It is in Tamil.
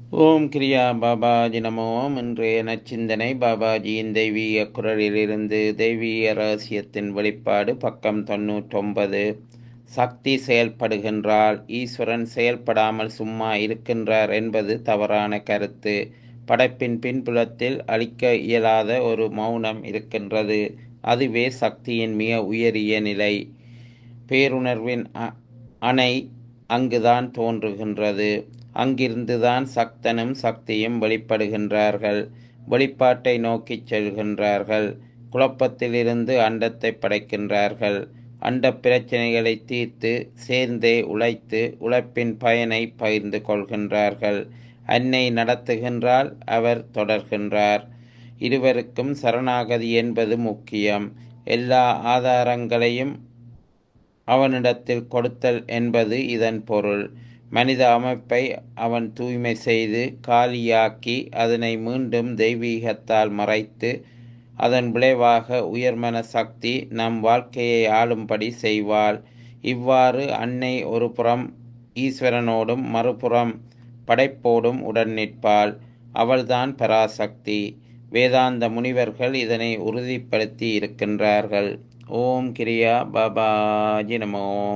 ஓம் கிரியா பாபாஜி நமோ இன்றைய நச்சிந்தனை பாபாஜியின் தெய்வீக குரலிலிருந்து தெய்வீக ரகசியத்தின் வெளிப்பாடு பக்கம் தொண்ணூற்றொன்பது சக்தி செயல்படுகின்றால் ஈஸ்வரன் செயல்படாமல் சும்மா இருக்கின்றார் என்பது தவறான கருத்து படைப்பின் பின்புலத்தில் அழிக்க இயலாத ஒரு மௌனம் இருக்கின்றது அதுவே சக்தியின் மிக உயரிய நிலை பேருணர்வின் அ- அணை அங்குதான் தோன்றுகின்றது அங்கிருந்துதான் சக்தனும் சக்தியும் வெளிப்படுகின்றார்கள் வெளிப்பாட்டை நோக்கிச் செல்கின்றார்கள் குழப்பத்திலிருந்து அண்டத்தை படைக்கின்றார்கள் அண்ட பிரச்சனைகளை தீர்த்து சேர்ந்தே உழைத்து உழைப்பின் பயனை பகிர்ந்து கொள்கின்றார்கள் அன்னை நடத்துகின்றால் அவர் தொடர்கின்றார் இருவருக்கும் சரணாகதி என்பது முக்கியம் எல்லா ஆதாரங்களையும் அவனிடத்தில் கொடுத்தல் என்பது இதன் பொருள் மனித அமைப்பை அவன் தூய்மை செய்து காலியாக்கி அதனை மீண்டும் தெய்வீகத்தால் மறைத்து அதன் விளைவாக உயர்மன சக்தி நம் வாழ்க்கையை ஆளும்படி செய்வாள் இவ்வாறு அன்னை ஒரு புறம் ஈஸ்வரனோடும் மறுபுறம் படைப்போடும் உடன் நிற்பாள் அவள்தான் பராசக்தி வேதாந்த முனிவர்கள் இதனை உறுதிப்படுத்தி இருக்கின்றார்கள் ஓம் கிரியா பாபாஜி நமோ